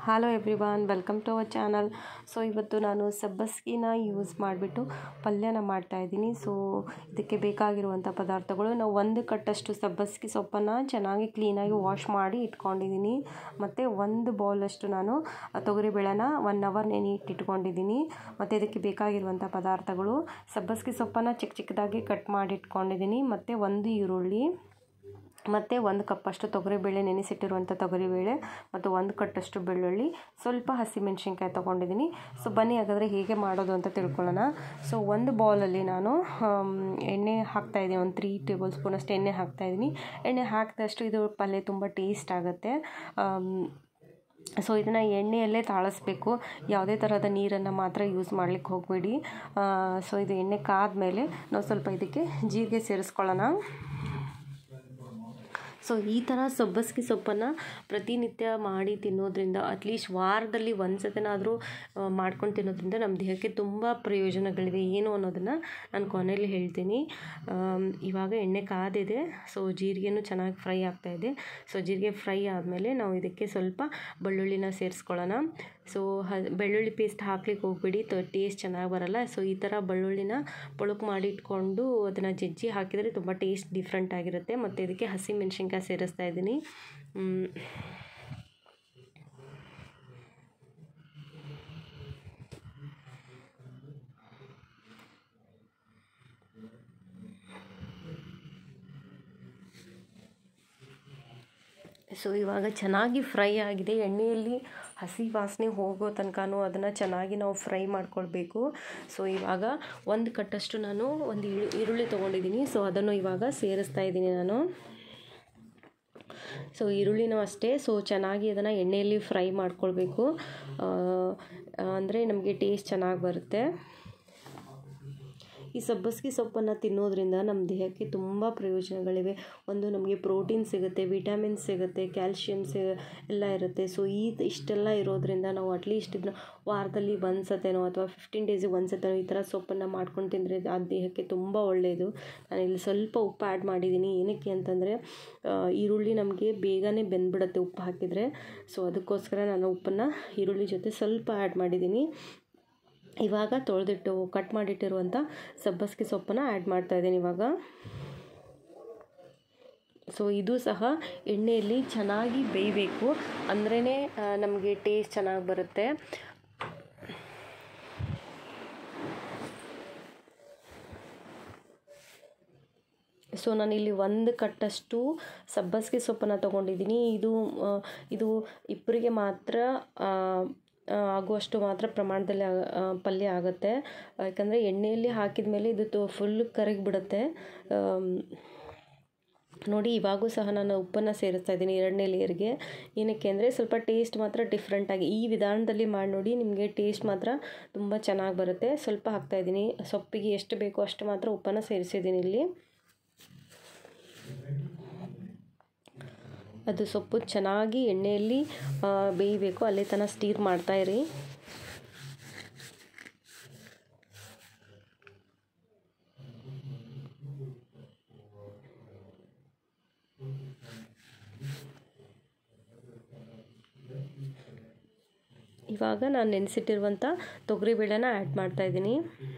hello everyone welcome to our channel so ಇವತ್ತು ನಾನು ಸಬ್ಬಸ್ಗಿನ use ಮಾಡಿಬಿಟ್ಟು ಪಲ್ಯನ ಮಾಡ್ತಾಯಿದ್ದೀನಿ ಸೊ ಇದಕ್ಕೆ ಬೇಕಾಗಿರುವಂಥ ಪದಾರ್ಥಗಳು ನಾವು ಒಂದು ಕಟ್ಟಷ್ಟು ಸಬ್ಬಸ್ಗಿ ಸೊಪ್ಪನ್ನು ಚೆನ್ನಾಗಿ ಕ್ಲೀನಾಗಿ ವಾಶ್ ಮಾಡಿ ಇಟ್ಕೊಂಡಿದ್ದೀನಿ ಮತ್ತು ಒಂದು ಬೌಲಷ್ಟು ನಾನು ತೊಗರಿಬೇಳೆನ ಒನ್ ಅವರ್ ನೆನೆ ಇಟ್ಟಿಟ್ಕೊಂಡಿದ್ದೀನಿ ಮತ್ತು ಇದಕ್ಕೆ ಬೇಕಾಗಿರುವಂಥ ಪದಾರ್ಥಗಳು ಸಬ್ಬಸ್ಗಿ ಸೊಪ್ಪನ್ನು ಚಿಕ್ಕ ಚಿಕ್ಕದಾಗಿ ಕಟ್ ಮಾಡಿ ಇಟ್ಕೊಂಡಿದ್ದೀನಿ ಮತ್ತು ಒಂದು ಈರುಳ್ಳಿ ಮತ್ತು ಒಂದು ಕಪ್ಪಷ್ಟು ತೊಗರಿಬೇಳೆ ನೆನೆಸಿಟ್ಟಿರುವಂಥ ತೊಗರಿಬೇಳೆ ಮತ್ತು ಒಂದು ಕಟ್ಟಷ್ಟು ಬೆಳ್ಳುಳ್ಳಿ ಸ್ವಲ್ಪ ಹಸಿಮೆಣ್ಸಿನ್ಕಾಯಿ ತೊಗೊಂಡಿದ್ದೀನಿ ಸೊ ಬನ್ನಿ ಹಾಗಾದರೆ ಹೇಗೆ ಮಾಡೋದು ಅಂತ ತಿಳ್ಕೊಳ್ಳೋಣ ಸೊ ಒಂದು ಬೌಲಲ್ಲಿ ನಾನು ಎಣ್ಣೆ ಹಾಕ್ತಾಯಿದ್ದೀನಿ ಒಂದು ತ್ರೀ ಟೇಬಲ್ ಸ್ಪೂನಷ್ಟು ಎಣ್ಣೆ ಹಾಕ್ತಾಯಿದ್ದೀನಿ ಎಣ್ಣೆ ಹಾಕಿದಷ್ಟು ಇದು ಪಲ್ಯ ತುಂಬ ಟೇಸ್ಟ್ ಆಗುತ್ತೆ ಸೊ ಇದನ್ನು ಎಣ್ಣೆಯಲ್ಲೇ ತಾಳಿಸ್ಬೇಕು ಯಾವುದೇ ಥರದ ನೀರನ್ನು ಮಾತ್ರ ಯೂಸ್ ಮಾಡಲಿಕ್ಕೆ ಹೋಗಬೇಡಿ ಸೊ ಇದು ಎಣ್ಣೆ ಕಾದ್ಮೇಲೆ ನಾವು ಸ್ವಲ್ಪ ಇದಕ್ಕೆ ಜೀರಿಗೆ ಸೇರಿಸ್ಕೊಳ್ಳೋಣ ಸೊ ಈ ಥರ ಸಬ್ಬಸ್ಗಿ ಸೊಪ್ಪನ್ನು ಪ್ರತಿನಿತ್ಯ ಮಾಡಿ ತಿನ್ನೋದ್ರಿಂದ ಅಟ್ಲೀಸ್ಟ್ ವಾರದಲ್ಲಿ ಒಂದು ಸತಿನಾದರೂ ಮಾಡ್ಕೊಂಡು ತಿನ್ನೋದ್ರಿಂದ ನಮ್ಮ ದೇಹಕ್ಕೆ ತುಂಬ ಪ್ರಯೋಜನಗಳಿವೆ ಏನು ಅನ್ನೋದನ್ನು ನಾನು ಕೊನೆಯಲ್ಲಿ ಹೇಳ್ತೀನಿ ಇವಾಗ ಎಣ್ಣೆ ಕಾದಿದೆ ಸೊ ಜೀರಿಗೆನೂ ಚೆನ್ನಾಗಿ ಫ್ರೈ ಆಗ್ತಾಯಿದೆ ಸೊ ಜೀರಿಗೆ ಫ್ರೈ ಆದಮೇಲೆ ನಾವು ಇದಕ್ಕೆ ಸ್ವಲ್ಪ ಬೆಳ್ಳುಳ್ಳಿನ ಸೇರಿಸ್ಕೊಳ್ಳೋಣ ಸೊ ಹ ಬೆಳ್ಳುಳ್ಳಿ ಪೇಸ್ಟ್ ಹಾಕ್ಲಿಕ್ಕೆ ಹೋಗ್ಬೇಡಿ ಟೇಸ್ಟ್ ಚೆನ್ನಾಗಿ ಬರಲ್ಲ ಸೊ ಈ ಥರ ಬೆಳ್ಳುಳ್ಳಿನ ಪೊಳಕು ಮಾಡಿ ಇಟ್ಕೊಂಡು ಅದನ್ನು ಜಜ್ಜಿ ಹಾಕಿದರೆ ತುಂಬ ಟೇಸ್ಟ್ ಡಿಫ್ರೆಂಟ್ ಆಗಿರುತ್ತೆ ಮತ್ತು ಇದಕ್ಕೆ ಹಸಿ ಮೆಣಸಿನ್ಕಾಯಿ ಸೇರಿಸ್ತಾ ಇದ್ದೀನಿ ಸೊ ಇವಾಗ ಚೆನ್ನಾಗಿ ಫ್ರೈ ಆಗಿದೆ ಎಣ್ಣೆಯಲ್ಲಿ ಹಸಿ ವಾಸನೆ ಹೋಗೋ ತನಕನೂ ಅದನ್ನು ಚೆನ್ನಾಗಿ ನಾವು ಫ್ರೈ ಮಾಡ್ಕೊಳ್ಬೇಕು ಸೊ ಇವಾಗ ಒಂದು ಕಟ್ಟಷ್ಟು ನಾನು ಒಂದು ಈರುಳ್ಳಿ ತೊಗೊಂಡಿದ್ದೀನಿ ಸೊ ಅದನ್ನು ಇವಾಗ ಸೇರಿಸ್ತಾ ಇದ್ದೀನಿ ನಾನು ಸೊ ಈರುಳ್ಳಿನೂ ಅಷ್ಟೇ ಸೊ ಚೆನ್ನಾಗಿ ಅದನ್ನು ಎಣ್ಣೆಯಲ್ಲಿ ಫ್ರೈ ಮಾಡ್ಕೊಳ್ಬೇಕು ಅಂದರೆ ನಮಗೆ ಟೇಸ್ಟ್ ಚೆನ್ನಾಗಿ ಬರುತ್ತೆ ಈ ಸಬ್ಬಸ್ಗಿ ಸೊಪ್ಪನ್ನು ತಿನ್ನೋದ್ರಿಂದ ನಮ್ಮ ದೇಹಕ್ಕೆ ತುಂಬ ಪ್ರಯೋಜನಗಳಿವೆ ಒಂದು ನಮಗೆ ಪ್ರೋಟೀನ್ ಸಿಗುತ್ತೆ ವಿಟಮಿನ್ಸ್ ಸಿಗುತ್ತೆ ಕ್ಯಾಲ್ಶಿಯಮ್ ಸಿ ಎಲ್ಲ ಇರುತ್ತೆ ಸೊ ಈ ಇಷ್ಟೆಲ್ಲ ಇರೋದ್ರಿಂದ ನಾವು ಅಟ್ಲೀಸ್ಟ್ ಇದನ್ನ ವಾರದಲ್ಲಿ ಒಂದು ಸತೆನೋ ಅಥವಾ ಫಿಫ್ಟೀನ್ ಡೇಸಿಗೆ ಒಂದು ಸತೆನೋ ಈ ಥರ ಸೊಪ್ಪನ್ನು ಮಾಡ್ಕೊಂಡು ತಿಂದರೆ ಆ ದೇಹಕ್ಕೆ ತುಂಬ ಒಳ್ಳೆಯದು ನಾನು ಇಲ್ಲಿ ಸ್ವಲ್ಪ ಉಪ್ಪು ಆ್ಯಡ್ ಮಾಡಿದ್ದೀನಿ ಏನಕ್ಕೆ ಅಂತಂದರೆ ಈರುಳ್ಳಿ ನಮಗೆ ಬೇಗನೆ ಬೆಂದ್ಬಿಡುತ್ತೆ ಉಪ್ಪು ಹಾಕಿದರೆ ಸೊ ಅದಕ್ಕೋಸ್ಕರ ನಾನು ಉಪ್ಪನ್ನು ಈರುಳ್ಳಿ ಜೊತೆ ಸ್ವಲ್ಪ ಆ್ಯಡ್ ಮಾಡಿದ್ದೀನಿ ಇವಾಗ ತೊಳೆದಿಟ್ಟು ಕಟ್ ಮಾಡಿಟ್ಟಿರುವಂಥ ಸಬ್ಬಸ್ಗೆ ಸೊಪ್ಪನ್ನು ಆ್ಯಡ್ ಮಾಡ್ತಾಯಿದ್ದೀನಿ ಇವಾಗ ಸೊ ಇದು ಸಹ ಎಣ್ಣೆಯಲ್ಲಿ ಚೆನ್ನಾಗಿ ಬೇಯಬೇಕು ಅಂದ್ರೇ ನಮಗೆ ಟೇಸ್ಟ್ ಚೆನ್ನಾಗಿ ಬರುತ್ತೆ ಸೊ ನಾನಿಲ್ಲಿ ಒಂದು ಕಟ್ಟಷ್ಟು ಸಬ್ಬಸ್ಗೆ ಸೊಪ್ಪನ್ನು ತೊಗೊಂಡಿದ್ದೀನಿ ಇದು ಇದು ಇಬ್ಬರಿಗೆ ಮಾತ್ರ ಆಗುವಷ್ಟು ಮಾತ್ರ ಪ್ರಮಾಣದಲ್ಲಿ ಪಲ್ಯ ಆಗುತ್ತೆ ಯಾಕಂದರೆ ಎಣ್ಣೆಯಲ್ಲಿ ಹಾಕಿದ ಮೇಲೆ ಇದು ತು ಫುಲ್ ಕರಗಿಬಿಡುತ್ತೆ ನೋಡಿ ಇವಾಗೂ ಸಹ ನಾನು ಉಪ್ಪನ್ನು ಸೇರಿಸ್ತಾ ಇದ್ದೀನಿ ಎರಡನೇ ಲೇಯರ್ಗೆ ಏನಕ್ಕೆ ಅಂದರೆ ಸ್ವಲ್ಪ ಟೇಸ್ಟ್ ಮಾತ್ರ ಡಿಫ್ರೆಂಟಾಗಿ ಈ ವಿಧಾನದಲ್ಲಿ ಮಾಡಿ ನೋಡಿ ನಿಮಗೆ ಟೇಸ್ಟ್ ಮಾತ್ರ ತುಂಬ ಚೆನ್ನಾಗಿ ಬರುತ್ತೆ ಸ್ವಲ್ಪ ಹಾಕ್ತಾಯಿದ್ದೀನಿ ಸೊಪ್ಪಿಗೆ ಎಷ್ಟು ಬೇಕೋ ಅಷ್ಟು ಮಾತ್ರ ಉಪ್ಪನ್ನು ಸೇರಿಸಿದ್ದೀನಿ ಇಲ್ಲಿ ಅದು ಸೊಪ್ಪು ಚೆನ್ನಾಗಿ ಎಣ್ಣೆಯಲ್ಲಿ ಬೇಯಬೇಕು ಅಲ್ಲೇ ತನಕ ಸ್ಟೀರ್ ಮಾಡ್ತಾಯಿರಿ ಇವಾಗ ನಾನು ನೆನೆಸಿಟ್ಟಿರುವಂಥ ತೊಗರಿಬೇಳೆನ ಆ್ಯಡ್ ಮಾಡ್ತಾಯಿದ್ದೀನಿ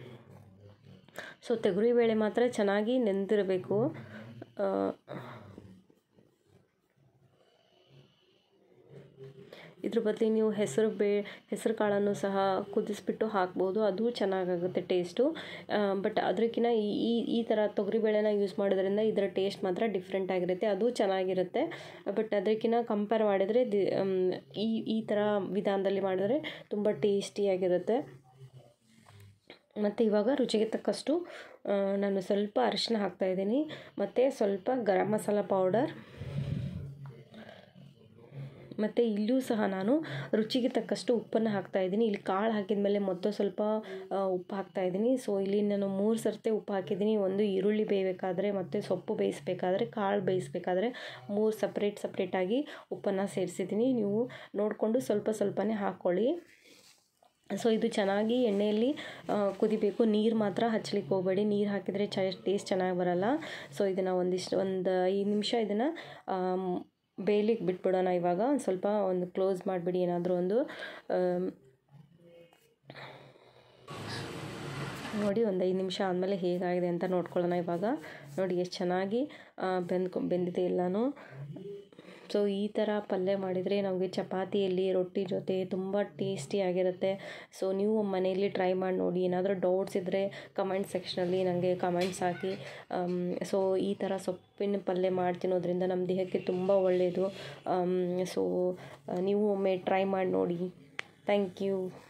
ಸೊ ತೊಗರಿಬೇಳೆ ಮಾತ್ರ ಚೆನ್ನಾಗಿ ನೆಂದಿರಬೇಕು ಇದ್ರ ಬದಲು ನೀವು ಹೆಸರು ಬೇ ಹೆಸರು ಕಾಳನ್ನು ಸಹ ಕುದಿಸ್ಬಿಟ್ಟು ಹಾಕ್ಬೋದು ಅದು ಚೆನ್ನಾಗಾಗುತ್ತೆ ಟೇಸ್ಟು ಬಟ್ ಅದಕ್ಕಿಂತ ಈ ಈ ಥರ ತೊಗರಿಬೇಳೆನ ಯೂಸ್ ಮಾಡೋದ್ರಿಂದ ಇದರ ಟೇಸ್ಟ್ ಮಾತ್ರ ಡಿಫ್ರೆಂಟ್ ಆಗಿರುತ್ತೆ ಅದು ಚೆನ್ನಾಗಿರುತ್ತೆ ಬಟ್ ಅದಕ್ಕಿಂತ ಕಂಪೇರ್ ಮಾಡಿದರೆ ಈ ಈ ಥರ ವಿಧಾನದಲ್ಲಿ ಮಾಡಿದ್ರೆ ತುಂಬ ಟೇಸ್ಟಿಯಾಗಿರುತ್ತೆ ಮತ್ತು ಇವಾಗ ರುಚಿಗೆ ತಕ್ಕಷ್ಟು ನಾನು ಸ್ವಲ್ಪ ಅರಿಶಿನ ಹಾಕ್ತಾಯಿದ್ದೀನಿ ಮತ್ತು ಸ್ವಲ್ಪ ಗರಂ ಮಸಾಲ ಪೌಡರ್ ಮತ್ತು ಇಲ್ಲೂ ಸಹ ನಾನು ರುಚಿಗೆ ತಕ್ಕಷ್ಟು ಉಪ್ಪನ್ನು ಹಾಕ್ತಾಯಿದ್ದೀನಿ ಇಲ್ಲಿ ಕಾಳು ಹಾಕಿದ ಮೇಲೆ ಮತ್ತೆ ಸ್ವಲ್ಪ ಉಪ್ಪು ಹಾಕ್ತಾಯಿದ್ದೀನಿ ಸೊ ಇಲ್ಲಿ ನಾನು ಮೂರು ಸರ್ತೆ ಉಪ್ಪು ಹಾಕಿದ್ದೀನಿ ಒಂದು ಈರುಳ್ಳಿ ಬೇಯಬೇಕಾದ್ರೆ ಮತ್ತು ಸೊಪ್ಪು ಬೇಯಿಸಬೇಕಾದ್ರೆ ಕಾಳು ಬೇಯಿಸಬೇಕಾದ್ರೆ ಮೂರು ಸಪ್ರೇಟ್ ಸಪ್ರೇಟಾಗಿ ಉಪ್ಪನ್ನು ಸೇರಿಸಿದ್ದೀನಿ ನೀವು ನೋಡಿಕೊಂಡು ಸ್ವಲ್ಪ ಸ್ವಲ್ಪನೇ ಹಾಕ್ಕೊಳ್ಳಿ ಸೊ ಇದು ಚೆನ್ನಾಗಿ ಎಣ್ಣೆಯಲ್ಲಿ ಕುದಿಬೇಕು ನೀರು ಮಾತ್ರ ಹಚ್ಲಿಕ್ಕೆ ಹೋಗಬೇಡಿ ನೀರು ಹಾಕಿದರೆ ಚ ಟೇಸ್ಟ್ ಚೆನ್ನಾಗಿ ಬರಲ್ಲ ಸೊ ಇದನ್ನು ಒಂದಿಷ್ಟು ಒಂದು ಐದು ನಿಮಿಷ ಇದನ್ನು ಬೇಯಲಿಕ್ಕೆ ಬಿಟ್ಬಿಡೋಣ ಇವಾಗ ಒಂದು ಸ್ವಲ್ಪ ಒಂದು ಕ್ಲೋಸ್ ಮಾಡಿಬಿಡಿ ಏನಾದರೂ ಒಂದು ನೋಡಿ ಒಂದು ಐದು ನಿಮಿಷ ಆದಮೇಲೆ ಹೇಗಾಗಿದೆ ಅಂತ ನೋಡ್ಕೊಳ್ಳೋಣ ಇವಾಗ ನೋಡಿ ಎಷ್ಟು ಚೆನ್ನಾಗಿ ಬೆಂದ್ಕೊ ಬೆಂದಿದೆ ಎಲ್ಲನೂ ಸೊ ಈ ಥರ ಪಲ್ಯ ಮಾಡಿದರೆ ನಮಗೆ ಚಪಾತಿಯಲ್ಲಿ ರೊಟ್ಟಿ ಜೊತೆ ತುಂಬ ಟೇಸ್ಟಿಯಾಗಿರುತ್ತೆ ಸೊ ನೀವು ಮನೆಯಲ್ಲಿ ಟ್ರೈ ಮಾಡಿ ನೋಡಿ ಏನಾದರೂ ಡೌಟ್ಸ್ ಇದ್ದರೆ ಕಮೆಂಟ್ ಸೆಕ್ಷನಲ್ಲಿ ನನಗೆ ಕಮೆಂಟ್ಸ್ ಹಾಕಿ ಸೊ ಈ ಥರ ಸೊಪ್ಪಿನ ಪಲ್ಯ ಮಾಡಿ ತಿನ್ನೋದ್ರಿಂದ ನಮ್ಮ ದೇಹಕ್ಕೆ ತುಂಬ ಒಳ್ಳೆಯದು ಸೊ ನೀವು ಒಮ್ಮೆ ಟ್ರೈ ಮಾಡಿ ನೋಡಿ ಥ್ಯಾಂಕ್ ಯು